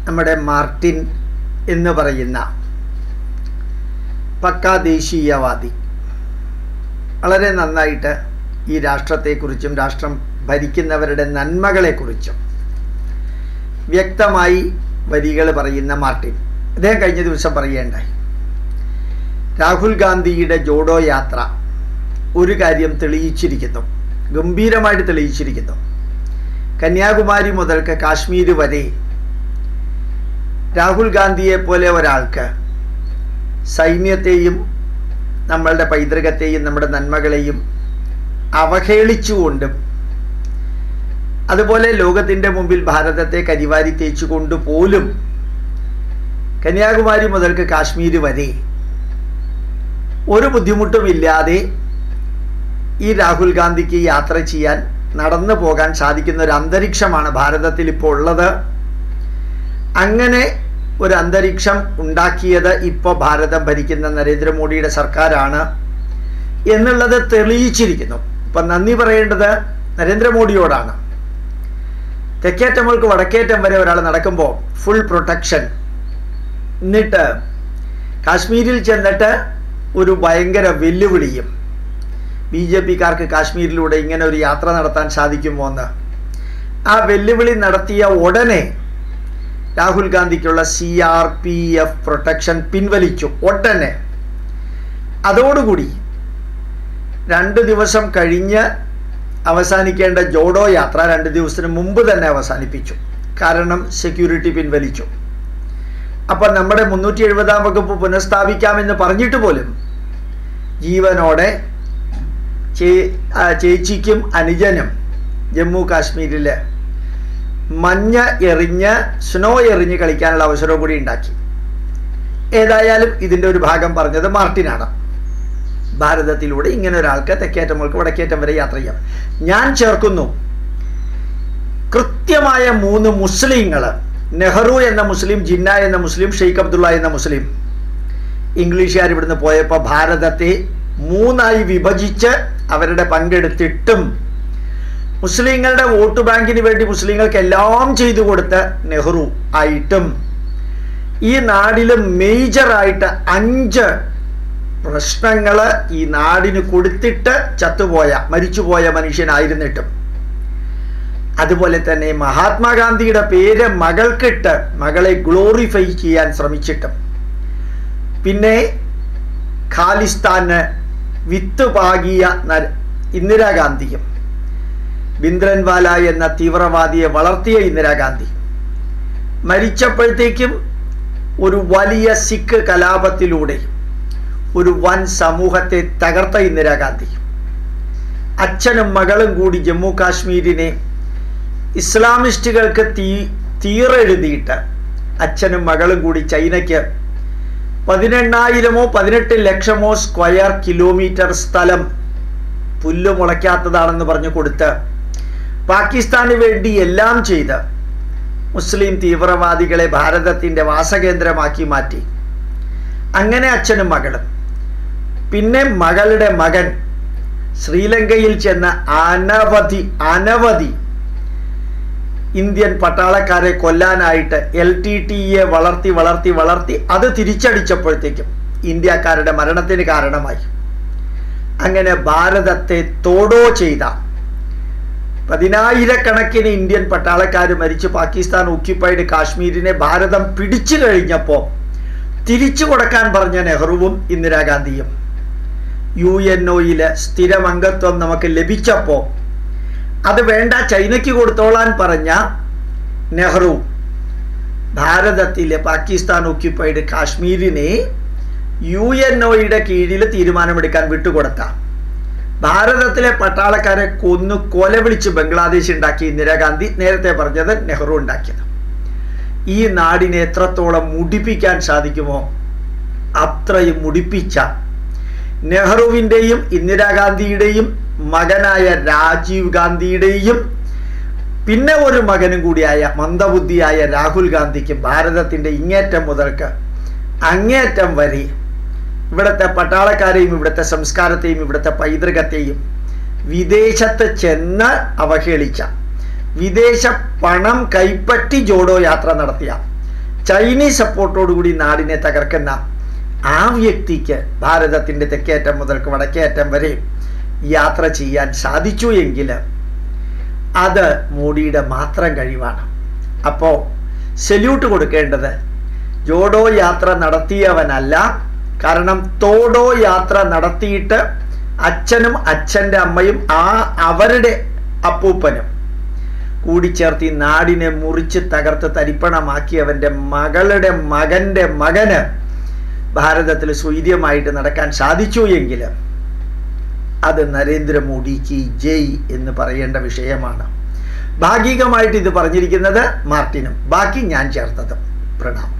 നമ്മുടെ മാർട്ടിൻ എന്ന് പറയുന്ന പക്കാ ദേശീയവാദി വളരെ നന്നായിട്ട് ഈ രാഷ്ട്രത്തെക്കുറിച്ചും രാഷ്ട്രം ഭരിക്കുന്നവരുടെ നന്മകളെക്കുറിച്ചും വ്യക്തമായി വരികൾ പറയുന്ന മാർട്ടിൻ അദ്ദേഹം കഴിഞ്ഞ ദിവസം പറയേണ്ടായി രാഹുൽ ഗാന്ധിയുടെ ജോഡോ യാത്ര ഒരു കാര്യം തെളിയിച്ചിരിക്കുന്നു ഗംഭീരമായിട്ട് തെളിയിച്ചിരിക്കുന്നു കന്യാകുമാരി മുതൽക്ക് കാശ്മീർ വരെ രാഹുൽ ഗാന്ധിയെ പോലെ ഒരാൾക്ക് സൈന്യത്തെയും നമ്മളുടെ പൈതൃകത്തെയും നമ്മുടെ നന്മകളെയും അവഹേളിച്ചുകൊണ്ടും അതുപോലെ ലോകത്തിൻ്റെ മുമ്പിൽ ഭാരതത്തെ കരിവാരി തേച്ചുകൊണ്ട് പോലും കന്യാകുമാരി മുതൽക്ക് കാശ്മീർ വരെ ഒരു ബുദ്ധിമുട്ടുമില്ലാതെ ഈ രാഹുൽ ഗാന്ധിക്ക് യാത്ര ചെയ്യാൻ നടന്നു പോകാൻ സാധിക്കുന്ന ഒരു അന്തരീക്ഷമാണ് ഭാരതത്തിൽ ഇപ്പോൾ ഉള്ളത് അങ്ങനെ ഒരു അന്തരീക്ഷം ഉണ്ടാക്കിയത് ഇപ്പോൾ ഭാരതം ഭരിക്കുന്ന നരേന്ദ്രമോദിയുടെ സർക്കാരാണ് എന്നുള്ളത് തെളിയിച്ചിരിക്കുന്നു ഇപ്പം നന്ദി പറയേണ്ടത് നരേന്ദ്രമോദിയോടാണ് തെക്കേറ്റം മുതൽക്ക് വടക്കേറ്റം വരെ ഒരാൾ നടക്കുമ്പോൾ ഫുൾ പ്രൊട്ടക്ഷൻ എന്നിട്ട് കാശ്മീരിൽ ചെന്നിട്ട് ഒരു ഭയങ്കര വെല്ലുവിളിയും ബി ജെ പിക്കാർക്ക് കാശ്മീരിലൂടെ ഇങ്ങനെ ഒരു യാത്ര നടത്താൻ സാധിക്കുമോ എന്ന് ആ വെല്ലുവിളി നടത്തിയ ഉടനെ രാഹുൽ ഗാന്ധിക്കുള്ള C R P F protection പിൻവലിച്ചു ഉടനെ അതോടുകൂടി രണ്ട് ദിവസം കഴിഞ്ഞ് അവസാനിക്കേണ്ട ജോഡോ യാത്ര രണ്ട് ദിവസത്തിന് മുമ്പ് തന്നെ അവസാനിപ്പിച്ചു കാരണം സെക്യൂരിറ്റി പിൻവലിച്ചു അപ്പം നമ്മുടെ മുന്നൂറ്റി എഴുപതാം വകുപ്പ് പുനഃസ്ഥാപിക്കാമെന്ന് പറഞ്ഞിട്ട് പോലും ജീവനോടെ ചേ ചേച്ചിക്കും അനുജനും ജമ്മു കാശ്മീരിൽ മഞ്ഞ എറിഞ്ഞ് സ്നോ എറിഞ്ഞ് കളിക്കാനുള്ള അവസരവും കൂടി ഉണ്ടാക്കി ഏതായാലും ഇതിൻ്റെ ഒരു ഭാഗം പറഞ്ഞത് മാർട്ടിനാണ് ഭാരതത്തിലൂടെ ഇങ്ങനെ ഒരാൾക്ക് തെക്കേറ്റം മുതൽക്ക് വടക്കേറ്റം വരെ യാത്ര ചെയ്യാം ഞാൻ ചേർക്കുന്നു കൃത്യമായ മൂന്ന് മുസ്ലിങ്ങൾ നെഹ്റു എന്ന മുസ്ലിം ജിന്ന എന്ന മുസ്ലിം ഷെയ്ഖ് അബ്ദുള്ള എന്ന മുസ്ലിം ഇംഗ്ലീഷുകാർ ഇവിടുന്ന് പോയപ്പോൾ ഭാരതത്തെ മൂന്നായി വിഭജിച്ച് അവരുടെ പങ്കെടുത്തിട്ടും മുസ്ലിങ്ങളുടെ വോട്ട് ബാങ്കിന് വേണ്ടി മുസ്ലിങ്ങൾക്ക് എല്ലാം ചെയ്തു കൊടുത്ത നെഹ്റു ആയിട്ടും ഈ നാടിൽ മേജറായിട്ട് അഞ്ച് പ്രശ്നങ്ങൾ ഈ നാടിന് കൊടുത്തിട്ട് ചത്തുപോയ മരിച്ചുപോയ മനുഷ്യനായിരുന്നിട്ടും അതുപോലെ തന്നെ മഹാത്മാഗാന്ധിയുടെ പേര് മകൾക്കിട്ട് മകളെ ഗ്ലോറിഫൈ ചെയ്യാൻ ശ്രമിച്ചിട്ടും പിന്നെ ഖാലിസ്ഥാന് വിത്ത് പാകിയ ഇന്ദിരാഗാന്ധിയും ബിന്ദ്രൻവാല എന്ന തീവ്രവാദിയെ വളർത്തിയ ഇന്ദിരാഗാന്ധി മരിച്ചപ്പോഴത്തേക്കും ഒരു വലിയ സിഖ് കലാപത്തിലൂടെ ഒരു വൻ സമൂഹത്തെ തകർത്ത ഇന്ദിരാഗാന്ധി അച്ഛനും മകളും കൂടി ജമ്മു കാശ്മീരിനെ ഇസ്ലാമിസ്റ്റുകൾക്ക് തീ തീറെഴുതിയിട്ട് അച്ഛനും മകളും കൂടി ചൈനയ്ക്ക് പതിനെണ്ണായിരമോ പതിനെട്ട് ലക്ഷമോ സ്ക്വയർ കിലോമീറ്റർ സ്ഥലം പുല്ല് മുളയ്ക്കാത്തതാണെന്ന് പറഞ്ഞു കൊടുത്ത് പാകിസ്ഥാന് വേണ്ടി എല്ലാം ചെയ്ത് മുസ്ലിം തീവ്രവാദികളെ ഭാരതത്തിൻ്റെ വാസകേന്ദ്രമാക്കി മാറ്റി അങ്ങനെ അച്ഛനും മകളും പിന്നെ മകളുടെ മകൻ ശ്രീലങ്കയിൽ ചെന്ന അനവധി അനവധി ഇന്ത്യൻ പട്ടാളക്കാരെ കൊല്ലാനായിട്ട് എൽ ടി ടിയെ വളർത്തി വളർത്തി വളർത്തി അത് തിരിച്ചടിച്ചപ്പോഴത്തേക്കും ഇന്ത്യക്കാരുടെ മരണത്തിന് കാരണമായി അങ്ങനെ ഭാരതത്തെ തോടോ ചെയ്ത പതിനായിരക്കണക്കിന് ഇന്ത്യൻ പട്ടാളക്കാർ മരിച്ച് പാകിസ്ഥാൻ ഓക്യുപ്പൈഡ് കാശ്മീരിനെ ഭാരതം പിടിച്ചു കഴിഞ്ഞപ്പോൾ തിരിച്ചു കൊടുക്കാൻ പറഞ്ഞ നെഹ്റുവും ഇന്ദിരാഗാന്ധിയും യു എൻ ഒയിൽ സ്ഥിരം അംഗത്വം നമുക്ക് ലഭിച്ചപ്പോൾ അത് വേണ്ട ചൈനയ്ക്ക് കൊടുത്തോളാൻ പറഞ്ഞ നെഹ്റു ഭാരതത്തിലെ പാകിസ്ഥാൻ ഓക്യുപ്പൈഡ് കാശ്മീരിനെ യു എൻ ഒയുടെ കീഴിൽ തീരുമാനമെടുക്കാൻ വിട്ടുകൊടുത്ത ഭാരതത്തിലെ പട്ടാളക്കാരെ കൊന്നു കൊല വിളിച്ച് ബംഗ്ലാദേശ് ഉണ്ടാക്കി ഇന്ദിരാഗാന്ധി നേരത്തെ പറഞ്ഞത് നെഹ്റു ഉണ്ടാക്കിയത് ഈ നാടിനെ എത്രത്തോളം മുടിപ്പിക്കാൻ സാധിക്കുമോ അത്രയും മുടിപ്പിച്ച നെഹ്റുവിൻ്റെയും ഇന്ദിരാഗാന്ധിയുടെയും മകനായ രാജീവ് ഗാന്ധിയുടെയും പിന്നെ ഒരു മകനും കൂടിയായ മന്ദബുദ്ധിയായ രാഹുൽ ഗാന്ധിക്ക് ഭാരതത്തിൻ്റെ ഇങ്ങേറ്റം മുതൽക്ക് അങ്ങേറ്റം വരെ ഇവിടുത്തെ പട്ടാളക്കാരെയും ഇവിടുത്തെ സംസ്കാരത്തെയും ഇവിടുത്തെ പൈതൃകത്തെയും വിദേശത്ത് ചെന്ന് അവഹേളിച്ച വിദേശ പണം കൈപ്പറ്റി ജോഡോ യാത്ര നടത്തിയ ചൈനീസ് സപ്പോർട്ടോടുകൂടി നാടിനെ തകർക്കുന്ന ആ വ്യക്തിക്ക് ഭാരതത്തിൻ്റെ തെക്കേറ്റം മുതൽക്ക് വടക്കേറ്റം വരെ യാത്ര ചെയ്യാൻ സാധിച്ചു എങ്കിൽ അത് മോഡിയുടെ മാത്രം കഴിവാണ് അപ്പോൾ സല്യൂട്ട് കൊടുക്കേണ്ടത് ജോഡോ യാത്ര നടത്തിയവനല്ല കാരണം തോഡോ യാത്ര നടത്തിയിട്ട് അച്ഛനും അച്ഛൻ്റെ അമ്മയും ആ അവരുടെ അപ്പൂപ്പനും കൂടിച്ചേർത്ത് ഈ നാടിനെ മുറിച്ച് തകർത്ത് തരിപ്പണമാക്കിയവൻ്റെ മകളുടെ മകൻ്റെ മകന് ഭാരതത്തിൽ സ്വൈര്യമായിട്ട് നടക്കാൻ സാധിച്ചു എങ്കിൽ അത് നരേന്ദ്രമോദിക്ക് ജയ് എന്ന് പറയേണ്ട വിഷയമാണ് ഭാഗികമായിട്ട് ഇത് പറഞ്ഞിരിക്കുന്നത് മാർട്ടിനും ബാക്കി ഞാൻ ചേർത്തത് പ്രണാമം